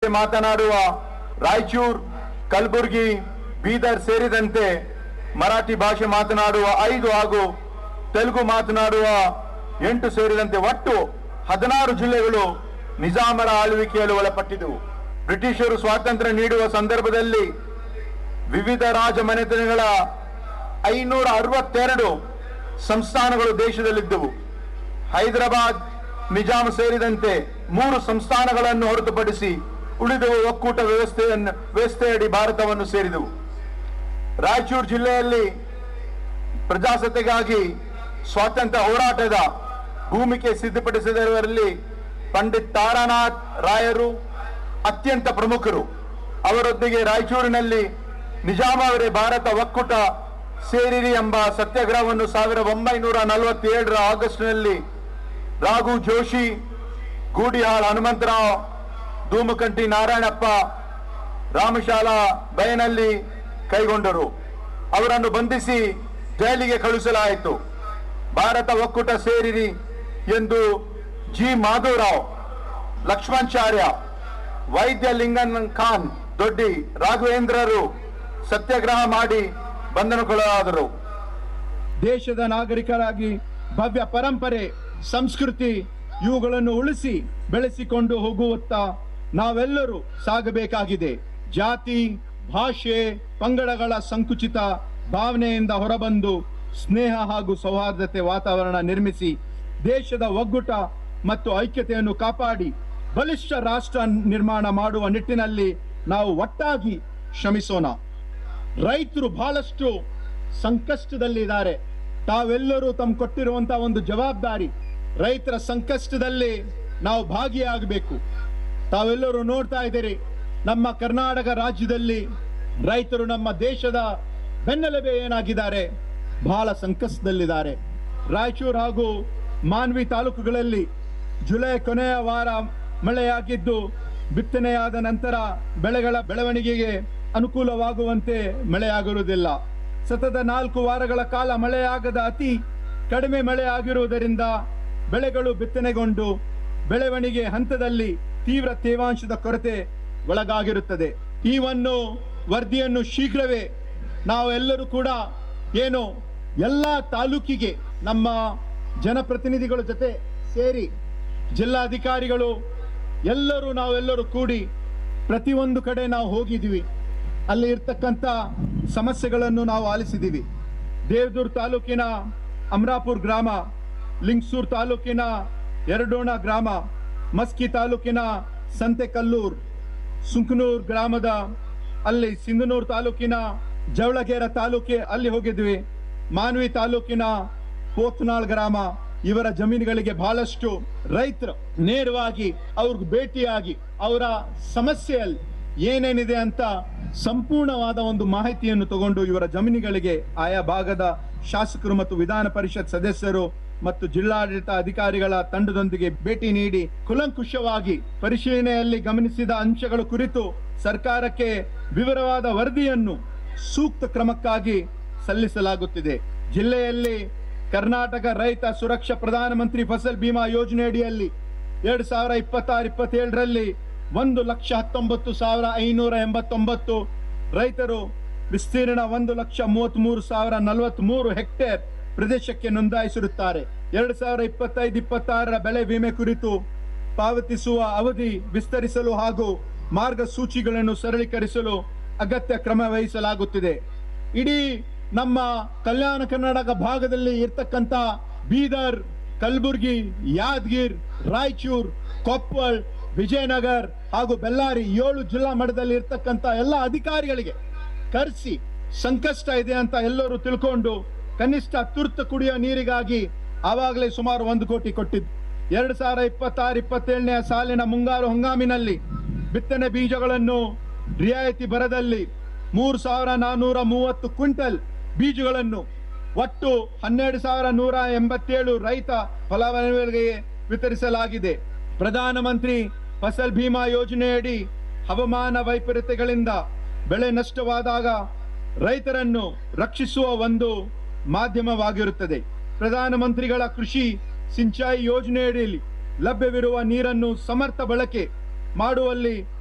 ಭಾಷೆ ಮಾತನಾಡುವ ರಾಯಚೂರ್ ಕಲಬುರಗಿ ಬೀದರ್ ಸೇರಿದಂತೆ ಮರಾಠಿ ಭಾಷೆ ಮಾತನಾಡುವ ಐದು ಹಾಗೂ ತೆಲುಗು ಮಾತನಾಡುವ ಎಂಟು ಸೇರಿದಂತೆ ಒಟ್ಟು ಹದಿನಾರು ಜಿಲ್ಲೆಗಳು ನಿಜಾಮರ ಆಳ್ವಿಕೆಯಲ್ಲಿ ಒಳಪಟ್ಟಿದ್ದವು ಬ್ರಿಟಿಷರು ಸ್ವಾತಂತ್ರ್ಯ ನೀಡುವ ಸಂದರ್ಭದಲ್ಲಿ ವಿವಿಧ ರಾಜ ಮನೆತನಗಳ ಐನೂರ ಅರವತ್ತೆರಡು ಸಂಸ್ಥಾನಗಳು ದೇಶದಲ್ಲಿದ್ದವು ಹೈದರಾಬಾದ್ ನಿಜಾಮ್ ಸೇರಿದಂತೆ ಮೂರು ಸಂಸ್ಥಾನಗಳನ್ನು ಹೊರತುಪಡಿಸಿ ಉಳಿದವು ಒಕ್ಕೂಟ ವ್ಯವಸ್ಥೆಯನ್ನು ವ್ಯವಸ್ಥೆಯಡಿ ಭಾರತವನ್ನು ಸೇರಿದವು ರಾಯಚೂರು ಜಿಲ್ಲೆಯಲ್ಲಿ ಪ್ರಜಾಸತ್ತೆಗಾಗಿ ಸ್ವಾತಂತ್ರ್ಯ ಹೋರಾಟದ ಭೂಮಿಕೆ ಸಿದ್ಧಪಡಿಸಿದವರಲ್ಲಿ ಪಂಡಿತ್ ತಾರಾನಾಥ್ ರಾಯರು ಅತ್ಯಂತ ಪ್ರಮುಖರು ಅವರೊಂದಿಗೆ ರಾಯಚೂರಿನಲ್ಲಿ ನಿಜಾಮ ಅವರೇ ಭಾರತ ಒಕ್ಕೂಟ ಸೇರಿರಿ ಎಂಬ ಸತ್ಯಾಗ್ರಹವನ್ನು ಸಾವಿರದ ಒಂಬೈನೂರ ನಲವತ್ತೇಳರ ಆಗಸ್ಟ್ನಲ್ಲಿ ರಾಘು ಜೋಶಿ ಗೂಡಿಹಾಳ್ ಹನುಮಂತರಾವ್ ಧೂಮಕಂಟಿ ನಾರಾಯಣಪ್ಪ ರಾಮಶಾಲಾ ಬಯನಲ್ಲಿ ಕೈಗೊಂಡರು ಅವರನ್ನು ಬಂಧಿಸಿ ಜೈಲಿಗೆ ಕಳುಹಿಸಲಾಯಿತು ಭಾರತ ಒಕ್ಕೂಟ ಸೇರಿರಿ ಎಂದು ಜಿ ಮಾಧವರಾವ್ ಲಕ್ಷ್ಮಣಾಚಾರ್ಯ ವೈದ್ಯ ಲಿಂಗನ್ ಖಾನ್ ದೊಡ್ಡಿ ರಾಘವೇಂದ್ರರು ಸತ್ಯಾಗ್ರಹ ಮಾಡಿ ಬಂಧನಕ್ಕೊಳಗಾದರು ದೇಶದ ನಾಗರಿಕರಾಗಿ ಭವ್ಯ ಪರಂಪರೆ ಸಂಸ್ಕೃತಿ ಇವುಗಳನ್ನು ಉಳಿಸಿ ಬೆಳೆಸಿಕೊಂಡು ಹೋಗುವತ್ತ ನಾವೆಲ್ಲರೂ ಸಾಗಬೇಕಾಗಿದೆ ಜಾತಿ ಭಾಷೆ ಪಂಗಡಗಳ ಸಂಕುಚಿತ ಭಾವನೆಯಿಂದ ಹೊರಬಂದು ಸ್ನೇಹ ಹಾಗೂ ಸೌಹಾರ್ದತೆ ವಾತಾವರಣ ನಿರ್ಮಿಸಿ ದೇಶದ ಒಗ್ಗೂಟ ಮತ್ತು ಐಕ್ಯತೆಯನ್ನು ಕಾಪಾಡಿ ಬಲಿಷ್ಠ ರಾಷ್ಟ್ರ ನಿರ್ಮಾಣ ಮಾಡುವ ನಿಟ್ಟಿನಲ್ಲಿ ನಾವು ಒಟ್ಟಾಗಿ ಶ್ರಮಿಸೋಣ ರೈತರು ಬಹಳಷ್ಟು ಸಂಕಷ್ಟದಲ್ಲಿದ್ದಾರೆ ತಾವೆಲ್ಲರೂ ತಮ್ಮ ಕೊಟ್ಟಿರುವಂತಹ ಒಂದು ಜವಾಬ್ದಾರಿ ರೈತರ ಸಂಕಷ್ಟದಲ್ಲಿ ನಾವು ಭಾಗಿಯಾಗಬೇಕು ತಾವೆಲ್ಲರೂ ನೋಡ್ತಾ ಇದ್ದೀರಿ ನಮ್ಮ ಕರ್ನಾಟಕ ರಾಜ್ಯದಲ್ಲಿ ರೈತರು ನಮ್ಮ ದೇಶದ ಬೆನ್ನೆಲುಬೆ ಏನಾಗಿದ್ದಾರೆ ಬಹಳ ಸಂಕಷ್ಟದಲ್ಲಿದ್ದಾರೆ ರಾಯಚೂರು ಹಾಗೂ ಮಾನ್ವಿ ತಾಲೂಕುಗಳಲ್ಲಿ ಜುಲೈ ಕೊನೆಯ ವಾರ ಮಳೆಯಾಗಿದ್ದು ಬಿತ್ತನೆಯಾದ ನಂತರ ಬೆಳೆಗಳ ಬೆಳವಣಿಗೆಗೆ ಅನುಕೂಲವಾಗುವಂತೆ ಮಳೆಯಾಗಿರುವುದಿಲ್ಲ ಸತತ ನಾಲ್ಕು ವಾರಗಳ ಕಾಲ ಮಳೆಯಾಗದ ಅತಿ ಕಡಿಮೆ ಮಳೆ ಆಗಿರುವುದರಿಂದ ಬೆಳೆಗಳು ಬಿತ್ತನೆಗೊಂಡು ಬೆಳವಣಿಗೆ ಹಂತದಲ್ಲಿ ತೀವ್ರ ತೇವಾಂಶದ ಕೊರತೆ ಒಳಗಾಗಿರುತ್ತದೆ ಈ ಒಂದು ವರದಿಯನ್ನು ಶೀಘ್ರವೇ ನಾವೆಲ್ಲರೂ ಕೂಡ ಏನು ಎಲ್ಲ ತಾಲೂಕಿಗೆ ನಮ್ಮ ಜನಪ್ರತಿನಿಧಿಗಳ ಜೊತೆ ಸೇರಿ ಜಿಲ್ಲಾಧಿಕಾರಿಗಳು ಎಲ್ಲರೂ ನಾವೆಲ್ಲರೂ ಕೂಡಿ ಪ್ರತಿಯೊಂದು ಕಡೆ ನಾವು ಹೋಗಿದ್ದೀವಿ ಅಲ್ಲಿ ಇರ್ತಕ್ಕಂಥ ಸಮಸ್ಯೆಗಳನ್ನು ನಾವು ಆಲಿಸಿದ್ದೀವಿ ದೇವದೂರ್ ತಾಲೂಕಿನ ಅಮರಾಪುರ್ ಗ್ರಾಮ ಲಿಂಗಸೂರ್ ತಾಲೂಕಿನ ಎರಡೋಣ ಗ್ರಾಮ ಮಸ್ಕಿ ತಾಲೂಕಿನ ಸಂತೆಕಲ್ಲೂರ್ ಸುಂಕನೂರ್ ಗ್ರಾಮದ ಅಲ್ಲಿ ಸಿಂಧನೂರು ತಾಲೂಕಿನ ಜವಳಗೇರ ತಾಲೂಕಿ ಅಲ್ಲಿ ಹೋಗಿದ್ವಿ ಮಾನ್ವಿ ತಾಲೂಕಿನ ಪೋತ್ನಾಳ್ ಗ್ರಾಮ ಇವರ ಜಮೀನುಗಳಿಗೆ ಬಹಳಷ್ಟು ರೈತರು ನೇರವಾಗಿ ಅವ್ರಿಗೆ ಭೇಟಿಯಾಗಿ ಅವರ ಸಮಸ್ಯೆಯಲ್ಲಿ ಏನೇನಿದೆ ಅಂತ ಸಂಪೂರ್ಣವಾದ ಒಂದು ಮಾಹಿತಿಯನ್ನು ತಗೊಂಡು ಇವರ ಜಮೀನುಗಳಿಗೆ ಆಯಾ ಭಾಗದ ಶಾಸಕರು ಮತ್ತು ವಿಧಾನ ಪರಿಷತ್ ಸದಸ್ಯರು ಮತ್ತು ಜಿಲ್ಲಾಡಳಿತ ಅಧಿಕಾರಿಗಳ ತಂಡದೊಂದಿಗೆ ಭೇಟಿ ನೀಡಿ ಕುಲಂಕುಷವಾಗಿ ಪರಿಶೀಲನೆಯಲ್ಲಿ ಗಮನಿಸಿದ ಅಂಶಗಳ ಕುರಿತು ಸರ್ಕಾರಕ್ಕೆ ವಿವರವಾದ ವರದಿಯನ್ನು ಸೂಕ್ತ ಕ್ರಮಕ್ಕಾಗಿ ಸಲ್ಲಿಸಲಾಗುತ್ತಿದೆ ಜಿಲ್ಲೆಯಲ್ಲಿ ಕರ್ನಾಟಕ ರೈತ ಸುರಕ್ಷಾ ಪ್ರಧಾನಮಂತ್ರಿ ಫಸಲ್ ಬಿಮಾ ಯೋಜನೆ ಅಡಿಯಲ್ಲಿ ಎರಡ್ ಸಾವಿರ ಇಪ್ಪತ್ತಾರು ಇಪ್ಪತ್ತೇಳರಲ್ಲಿ ಒಂದು ಲಕ್ಷ ಹತ್ತೊಂಬತ್ತು ಸಾವಿರ ಐನೂರ ಎಂಬತ್ತೊಂಬತ್ತು ರೈತರು ವಿಸ್ತೀರ್ಣ ಒಂದು ಲಕ್ಷ ಮೂವತ್ತ್ ಮೂರು ಸಾವಿರ ನಲವತ್ತ್ ಮೂರು ಹೆಕ್ಟೇರ್ ಪ್ರದೇಶಕ್ಕೆ ನೋಂದಾಯಿಸಿರುತ್ತಾರೆ ಎರಡ್ ಸಾವಿರ ಇಪ್ಪತ್ತೈದು ಇಪ್ಪತ್ತಾರರ ಬೆಳೆ ವಿಮೆ ಕುರಿತು ಪಾವತಿಸುವ ಅವಧಿ ವಿಸ್ತರಿಸಲು ಹಾಗೂ ಮಾರ್ಗಸೂಚಿಗಳನ್ನು ಸರಳೀಕರಿಸಲು ಅಗತ್ಯ ಕ್ರಮ ವಹಿಸಲಾಗುತ್ತಿದೆ ಇಡೀ ನಮ್ಮ ಕಲ್ಯಾಣ ಕರ್ನಾಟಕ ಭಾಗದಲ್ಲಿ ಇರ್ತಕ್ಕಂಥ ಬೀದರ್ ಕಲಬುರ್ಗಿ ಯಾದಗಿರ್ ರಾಯಚೂರ್ ಕೊಪ್ಪಳ್ ವಿಜಯನಗರ್ ಹಾಗೂ ಬೆಳ್ಳಾರಿ ಏಳು ಜಿಲ್ಲಾ ಮಟ್ಟದಲ್ಲಿ ಇರ್ತಕ್ಕಂಥ ಎಲ್ಲ ಅಧಿಕಾರಿಗಳಿಗೆ ಕರೆಸಿ ಸಂಕಷ್ಟ ಇದೆ ಅಂತ ಎಲ್ಲರೂ ತಿಳ್ಕೊಂಡು ಕನಿಷ್ಠ ತುರ್ತು ಕುಡಿಯೋ ನೀರಿಗಾಗಿ ಆವಾಗಲೇ ಸುಮಾರು ಒಂದು ಕೋಟಿ ಕೊಟ್ಟಿದ್ದು ಎರಡ್ ಸಾವಿರ ಇಪ್ಪತ್ತಾರು ಇಪ್ಪತ್ತೇಳನೇ ಸಾಲಿನ ಮುಂಗಾರು ಹಂಗಾಮಿನಲ್ಲಿ ಬಿತ್ತನೆ ಬೀಜಗಳನ್ನು ರಿಯಾಯಿತಿ ಬರದಲ್ಲಿ ಮೂರು ಸಾವಿರ ನಾನೂರ ಮೂವತ್ತು ಕ್ವಿಂಟಲ್ ಬೀಜಗಳನ್ನು ಒಟ್ಟು ಹನ್ನೆರಡು ಸಾವಿರ ನೂರ ಎಂಬತ್ತೇಳು ರೈತ ಫಲಾನುಭವಿಗಳಿಗೆ ವಿತರಿಸಲಾಗಿದೆ ಪ್ರಧಾನಮಂತ್ರಿ ಫಸಲ್ ಭೀಮಾ ಯೋಜನೆಯಡಿ ಹವಾಮಾನ ವೈಪರೀತ್ಯಗಳಿಂದ ಬೆಳೆ ನಷ್ಟವಾದಾಗ ರೈತರನ್ನು ರಕ್ಷಿಸುವ ಒಂದು ಮಾಧ್ಯಮವಾಗಿರುತ್ತದೆ ಪ್ರಧಾನಮಂತ್ರಿಗಳ ಕೃಷಿ ಸಿಂಚಾಯಿ ಯೋಜನೆಯಡಿಯಲ್ಲಿ ಲಭ್ಯವಿರುವ ನೀರನ್ನು ಸಮರ್ಥ ಬಳಕೆ ಮಾಡುವಲ್ಲಿ